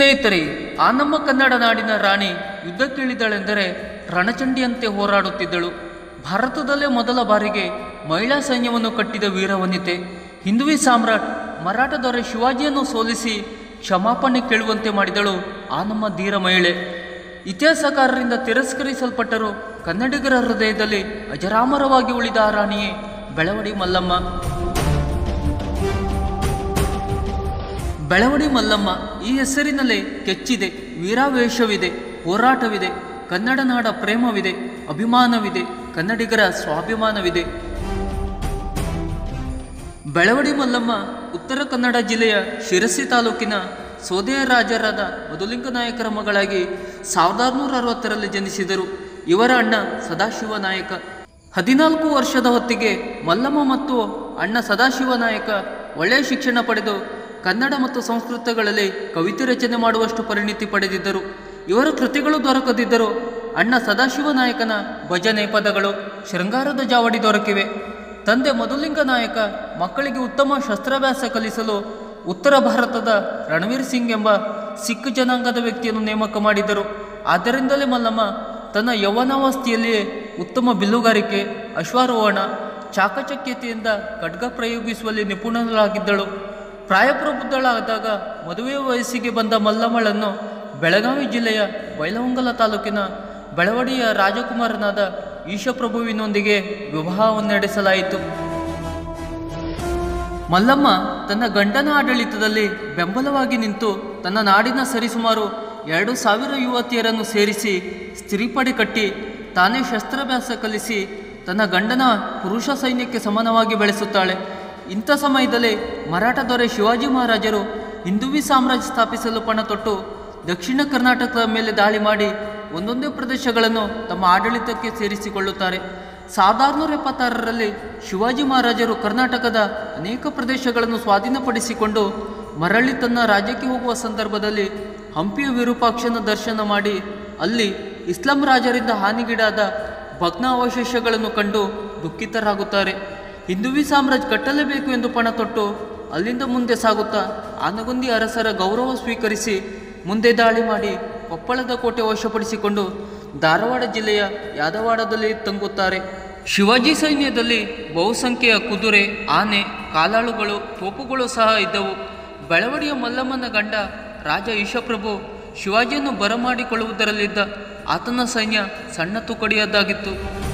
ಸ್ನೇಹಿತರೆ ಆ ನಮ್ಮ ಕನ್ನಡ ನಾಡಿನ ರಾಣಿ ಯುದ್ಧಕ್ಕಿಳಿದಳೆಂದರೆ ರಣಚಂಡಿಯಂತೆ ಹೋರಾಡುತ್ತಿದ್ದಳು ಭಾರತದಲ್ಲೇ ಮೊದಲ ಬಾರಿಗೆ ಮಹಿಳಾ ಸೈನ್ಯವನ್ನು ಕಟ್ಟಿದ ವೀರವನಿತೆ ಹಿಂದುವಿ ಸಾಮ್ರಾಟ್ ಮರಾಠ ದೊರೆ ಶಿವಾಜಿಯನ್ನು ಸೋಲಿಸಿ ಕ್ಷಮಾಪಣೆ ಕೇಳುವಂತೆ ಮಾಡಿದಳು ಆ ನಮ್ಮ ಧೀರ ಮಹಿಳೆ ಇತಿಹಾಸಕಾರರಿಂದ ತಿರಸ್ಕರಿಸಲ್ಪಟ್ಟರೂ ಕನ್ನಡಿಗರ ಹೃದಯದಲ್ಲಿ ಅಜರಾಮರವಾಗಿ ಉಳಿದ ಆ ರಾಣಿಯೇ ಬೆಳವಡಿ ಮಲ್ಲಮ್ಮ ಬೆಳವಡಿ ಮಲ್ಲಮ್ಮ ಈ ಹೆಸರಿನಲ್ಲೇ ಕೆಚ್ಚಿದೆ ವೀರಾವೇಶವಿದೆ ಹೋರಾಟವಿದೆ ಕನ್ನಡ ನಾಡ ಪ್ರೇಮವಿದೆ ಅಭಿಮಾನವಿದೆ ಕನ್ನಡಿಗರ ಸ್ವಾಭಿಮಾನವಿದೆ ಬೆಳವಡಿ ಮಲ್ಲಮ್ಮ ಉತ್ತರ ಕನ್ನಡ ಜಿಲ್ಲೆಯ ಶಿರಸಿ ತಾಲೂಕಿನ ಸೋದೆಯ ರಾಜರಾದ ಮಧುಲಿಂಗ ನಾಯಕರ ಮಗಳಾಗಿ ಸಾವಿರದ ಆರುನೂರ ಅರವತ್ತರಲ್ಲಿ ಜನಿಸಿದರು ಇವರ ಅಣ್ಣ ಸದಾಶಿವ ನಾಯಕ ಹದಿನಾಲ್ಕು ವರ್ಷದ ಹೊತ್ತಿಗೆ ಮಲ್ಲಮ್ಮ ಮತ್ತು ಅಣ್ಣ ಸದಾಶಿವ ನಾಯಕ ಒಳ್ಳೆಯ ಶಿಕ್ಷಣ ಪಡೆದು ಕನ್ನಡ ಮತ್ತು ಸಂಸ್ಕೃತಗಳಲ್ಲಿ ಕವಿತೆ ರಚನೆ ಮಾಡುವಷ್ಟು ಪರಿಣಿತಿ ಪಡೆದಿದ್ದರು ಇವರ ಕೃತಿಗಳು ದೊರಕದಿದ್ದರೂ ಅಣ್ಣ ಸದಾಶಿವ ನಾಯಕನ ಭಜನೆ ಪದಗಳು ಶೃಂಗಾರದ ಜಾವಡಿ ದೊರಕಿವೆ ತಂದೆ ಮಧುಲಿಂಗ ನಾಯಕ ಮಕ್ಕಳಿಗೆ ಉತ್ತಮ ಶಸ್ತ್ರಾಭ್ಯಾಸ ಕಲಿಸಲು ಉತ್ತರ ಭಾರತದ ರಣವೀರ್ ಸಿಂಗ್ ಎಂಬ ಸಿಖ್ ಜನಾಂಗದ ವ್ಯಕ್ತಿಯನ್ನು ನೇಮಕ ಮಾಡಿದರು ಆದ್ದರಿಂದಲೇ ಮಲ್ಲಮ್ಮ ತನ್ನ ಯೌವನಾವಸ್ಥೆಯಲ್ಲಿಯೇ ಉತ್ತಮ ಬಿಲ್ಲುಗಾರಿಕೆ ಅಶ್ವಾರೋಹಣ ಚಾಕಚಕ್ಯತೆಯಿಂದ ಖಡ್ಗ ಪ್ರಯೋಗಿಸುವಲ್ಲಿ ನಿಪುಣರಾಗಿದ್ದಳು ಪ್ರಾಯಪ್ರಬುದ್ಧಳಾದಾಗ ಮದುವೆ ವಯಸ್ಸಿಗೆ ಬಂದ ಮಲ್ಲಮ್ಮಳನ್ನು ಬೆಳಗಾವಿ ಜಿಲ್ಲೆಯ ಬೈಲಹೊಂಗಲ ತಾಲೂಕಿನ ಬೆಳವಡಿಯ ರಾಜಕುಮಾರನಾದ ಈಶಪ್ರಭುವಿನೊಂದಿಗೆ ವಿವಾಹವನ್ನು ನಡೆಸಲಾಯಿತು ಮಲ್ಲಮ್ಮ ತನ್ನ ಗಂಡನ ಆಡಳಿತದಲ್ಲಿ ಬೆಂಬಲವಾಗಿ ನಿಂತು ತನ್ನ ನಾಡಿನ ಸರಿಸುಮಾರು ಎರಡು ಸಾವಿರ ಯುವತಿಯರನ್ನು ಸೇರಿಸಿ ಸ್ತ್ರೀಪಡೆ ಕಟ್ಟಿ ತಾನೇ ಶಸ್ತ್ರಾಭ್ಯಾಸ ಕಲಿಸಿ ತನ್ನ ಗಂಡನ ಪುರುಷ ಸೈನ್ಯಕ್ಕೆ ಸಮಾನವಾಗಿ ಬೆಳೆಸುತ್ತಾಳೆ ಇಂಥ ಸಮಯದಲ್ಲೇ ಮರಾಠ ದೊರೆ ಶಿವಾಜಿ ಮಹಾರಾಜರು ಹಿಂದುವಿ ಸಾಮ್ರಾಜ್ಯ ಸ್ಥಾಪಿಸಲು ಪಣ ತೊಟ್ಟು ದಕ್ಷಿಣ ಕರ್ನಾಟಕದ ಮೇಲೆ ದಾಳಿ ಮಾಡಿ ಒಂದೊಂದೇ ಪ್ರದೇಶಗಳನ್ನು ತಮ್ಮ ಆಡಳಿತಕ್ಕೆ ಸೇರಿಸಿಕೊಳ್ಳುತ್ತಾರೆ ಸಾವಿರದ ಆರುನೂರ ಎಪ್ಪತ್ತಾರರಲ್ಲಿ ಶಿವಾಜಿ ಮಹಾರಾಜರು ಕರ್ನಾಟಕದ ಅನೇಕ ಪ್ರದೇಶಗಳನ್ನು ಸ್ವಾಧೀನಪಡಿಸಿಕೊಂಡು ಮರಳಿ ತನ್ನ ರಾಜ್ಯಕ್ಕೆ ಹೋಗುವ ಸಂದರ್ಭದಲ್ಲಿ ಹಂಪಿಯ ವಿರೂಪಾಕ್ಷನ ದರ್ಶನ ಮಾಡಿ ಅಲ್ಲಿ ಇಸ್ಲಾಂ ರಾಜರಿಂದ ಹಾನಿಗೀಡಾದ ಭಗ್ನಾವಶೇಷಗಳನ್ನು ಕಂಡು ದುಃಖಿತರಾಗುತ್ತಾರೆ ಹಿಂದುವಿ ಸಾಮ್ರಾಜ್ಯ ಕಟ್ಟಲೇಬೇಕು ಎಂದು ಪಣ ತೊಟ್ಟು ಅಲ್ಲಿಂದ ಮುಂದೆ ಸಾಗುತ್ತಾ ಆನಗುಂದಿ ಅರಸರ ಗೌರವ ಸ್ವೀಕರಿಸಿ ಮುಂದೆ ದಾಳಿ ಮಾಡಿ ಕೊಪ್ಪಳದ ಕೋಟೆ ವಶಪಡಿಸಿಕೊಂಡು ಧಾರವಾಡ ಜಿಲ್ಲೆಯ ಯಾದವಾಡದಲ್ಲಿ ತಂಗುತ್ತಾರೆ ಶಿವಾಜಿ ಸೈನ್ಯದಲ್ಲಿ ಬಹುಸಂಖ್ಯೆಯ ಕುದುರೆ ಆನೆ ಕಾಲಾಳುಗಳು ತೋಪುಗಳು ಸಹ ಇದ್ದವು ಬೆಳವಡಿಯ ಮಲ್ಲಮ್ಮನ ಗಂಡ ರಾಜ ಈಶಪ್ರಭು ಶಿವಾಜಿಯನ್ನು ಬರಮಾಡಿಕೊಳ್ಳುವುದರಲ್ಲಿದ್ದ ಆತನ ಸೈನ್ಯ ಸಣ್ಣ ತುಕಡಿಯದ್ದಾಗಿತ್ತು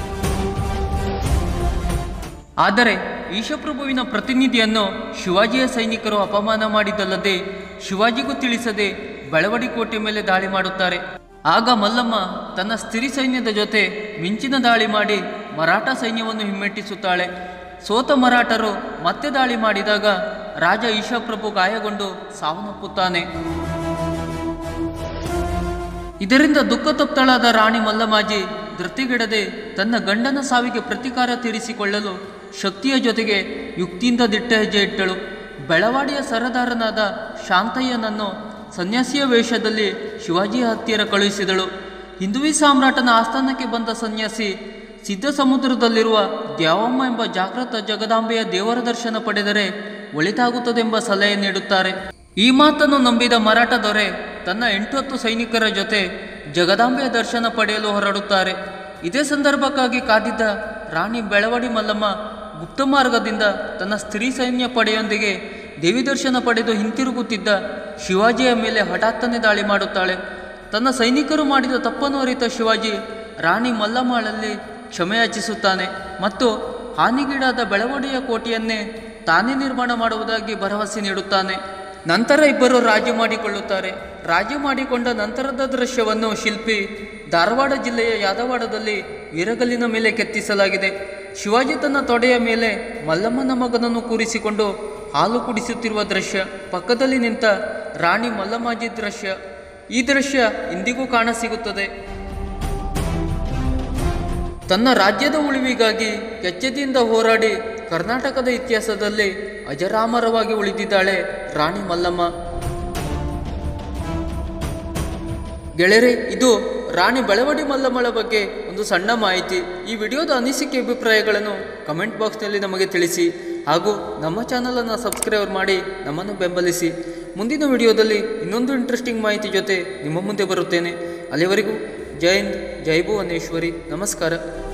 ಆದರೆ ಈಶಪ್ರಭುವಿನ ಪ್ರತಿನಿಧಿಯನ್ನು ಶಿವಾಜಿಯ ಸೈನಿಕರು ಅಪಮಾನ ಮಾಡಿದ್ದಲ್ಲದೆ ಶಿವಾಜಿಗೂ ತಿಳಿಸದೆ ಬೆಳವಡಿ ಕೋಟೆ ಮೇಲೆ ದಾಳಿ ಮಾಡುತ್ತಾರೆ ಆಗ ಮಲ್ಲಮ್ಮ ತನ್ನ ಸ್ತ್ರೀ ಸೈನ್ಯದ ಜೊತೆ ಮಿಂಚಿನ ದಾಳಿ ಮಾಡಿ ಮರಾಠ ಸೈನ್ಯವನ್ನು ಹಿಮ್ಮೆಟ್ಟಿಸುತ್ತಾಳೆ ಸೋತ ಮರಾಠರು ಮತ್ತೆ ದಾಳಿ ಮಾಡಿದಾಗ ರಾಜ ಈಶಪ್ರಭು ಗಾಯಗೊಂಡು ಸಾವನ್ನಪ್ಪುತ್ತಾನೆ ಇದರಿಂದ ದುಃಖ ತಪ್ತಳಾದ ರಾಣಿ ಮಲ್ಲಮಾಜಿ ಧೃತಿಗೆಡದೆ ತನ್ನ ಗಂಡನ ಸಾವಿಗೆ ಪ್ರತೀಕಾರ ತೀರಿಸಿಕೊಳ್ಳಲು ಶಕ್ತಿಯ ಜೊತೆಗೆ ಯುಕ್ತಿಯಿಂದ ದಿಟ್ಟ ಹೆಜ್ಜೆ ಇಟ್ಟಳು ಬೆಳವಾಡಿಯ ಸರದಾರನಾದ ಶಾಂತಯ್ಯನನ್ನು ಸನ್ಯಾಸಿಯ ವೇಷದಲ್ಲಿ ಶಿವಾಜಿಯ ಹತ್ತಿರ ಕಳುಹಿಸಿದಳು ಹಿಂದುವಿ ಸಾಮ್ರಾಟನ ಆಸ್ಥಾನಕ್ಕೆ ಬಂದ ಸನ್ಯಾಸಿ ಸಿದ್ಧ ಸಮುದ್ರದಲ್ಲಿರುವ ದ್ಯಾವಮ್ಮ ಎಂಬ ಜಾಗೃತ ಜಗದಾಂಬೆಯ ದೇವರ ದರ್ಶನ ಪಡೆದರೆ ಒಳಿತಾಗುತ್ತದೆಂಬ ಸಲಹೆ ನೀಡುತ್ತಾರೆ ಈ ಮಾತನ್ನು ನಂಬಿದ ಮರಾಠ ದೊರೆ ತನ್ನ ಎಂಟು ಹತ್ತು ಸೈನಿಕರ ಜೊತೆ ಜಗದಾಂಬೆಯ ದರ್ಶನ ಪಡೆಯಲು ಹೊರಡುತ್ತಾರೆ ಇದೇ ಸಂದರ್ಭಕ್ಕಾಗಿ ಕಾದಿದ್ದ ರಾಣಿ ಬೆಳವಡಿ ಮಲ್ಲಮ್ಮ ಗುಪ್ತ ಮಾರ್ಗದಿಂದ ತನ್ನ ಸ್ತ್ರೀ ಸೈನ್ಯ ಪಡೆಯೊಂದಿಗೆ ದೇವಿ ದರ್ಶನ ಪಡೆದು ಹಿಂತಿರುಗುತ್ತಿದ್ದ ಶಿವಾಜಿಯ ಮೇಲೆ ಹಠಾತ್ತನೆ ದಾಳಿ ಮಾಡುತ್ತಾಳೆ ತನ್ನ ಸೈನಿಕರು ಮಾಡಿದ ತಪ್ಪನ್ನು ಅರಿತ ಶಿವಾಜಿ ರಾಣಿ ಮಲ್ಲಮ್ಮಳಲ್ಲಿ ಕ್ಷಮೆಯಾಚಿಸುತ್ತಾನೆ ಮತ್ತು ಹಾನಿಗೀಡಾದ ಬೆಳವಡಿಯ ಕೋಟೆಯನ್ನೇ ತಾನೇ ನಿರ್ಮಾಣ ಮಾಡುವುದಾಗಿ ಭರವಸೆ ನೀಡುತ್ತಾನೆ ನಂತರ ಇಬ್ಬರು ರಾಜಿ ಮಾಡಿಕೊಳ್ಳುತ್ತಾರೆ ರಾಜಿ ಮಾಡಿಕೊಂಡ ನಂತರದ ದೃಶ್ಯವನ್ನು ಶಿಲ್ಪಿ ಧಾರವಾಡ ಜಿಲ್ಲೆಯ ಯಾದವಾಡದಲ್ಲಿ ವೀರಗಲ್ಲಿನ ಮೇಲೆ ಕೆತ್ತಿಸಲಾಗಿದೆ ಶಿವಾಜಿ ತನ್ನ ತೊಡೆಯ ಮೇಲೆ ಮಲ್ಲಮ್ಮನ ಮಗನನ್ನು ಕೂರಿಸಿಕೊಂಡು ಹಾಲು ಕುಡಿಸುತ್ತಿರುವ ದೃಶ್ಯ ಪಕ್ಕದಲ್ಲಿ ನಿಂತ ರಾಣಿ ಮಲ್ಲಮ್ಮಾಜಿ ದೃಶ್ಯ ಈ ದೃಶ್ಯ ಇಂದಿಗೂ ಕಾಣಸಿಗುತ್ತದೆ ತನ್ನ ರಾಜ್ಯದ ಉಳಿವಿಗಾಗಿ ಕೆಚ್ಚೆದೆಯಿಂದ ಹೋರಾಡಿ ಕರ್ನಾಟಕದ ಇತಿಹಾಸದಲ್ಲಿ ಅಜರಾಮರವಾಗಿ ಉಳಿದಿದ್ದಾಳೆ ರಾಣಿ ಮಲ್ಲಮ್ಮ ಗೆಳೆಯರೆ ಇದು ರಾಣಿ ಬೆಳವಡಿ ಮಲ್ಲಮ್ಮಳ ಬಗ್ಗೆ ಒಂದು ಸಣ್ಣ ಮಾಹಿತಿ ಈ ವಿಡಿಯೋದ ಅನಿಸಿಕೆ ಅಭಿಪ್ರಾಯಗಳನ್ನು ಕಮೆಂಟ್ ಬಾಕ್ಸ್ನಲ್ಲಿ ನಮಗೆ ತಿಳಿಸಿ ಹಾಗೂ ನಮ್ಮ ಚಾನಲನ್ನು ಸಬ್ಸ್ಕ್ರೈಬ್ ಮಾಡಿ ನಮ್ಮನ್ನು ಬೆಂಬಲಿಸಿ ಮುಂದಿನ ವಿಡಿಯೋದಲ್ಲಿ ಇನ್ನೊಂದು ಇಂಟ್ರೆಸ್ಟಿಂಗ್ ಮಾಹಿತಿ ಜೊತೆ ನಿಮ್ಮ ಮುಂದೆ ಬರುತ್ತೇನೆ ಅಲ್ಲಿವರೆಗೂ ಜೈ ಹಿಂದ್ ಜೈ ಭುವನೇಶ್ವರಿ ನಮಸ್ಕಾರ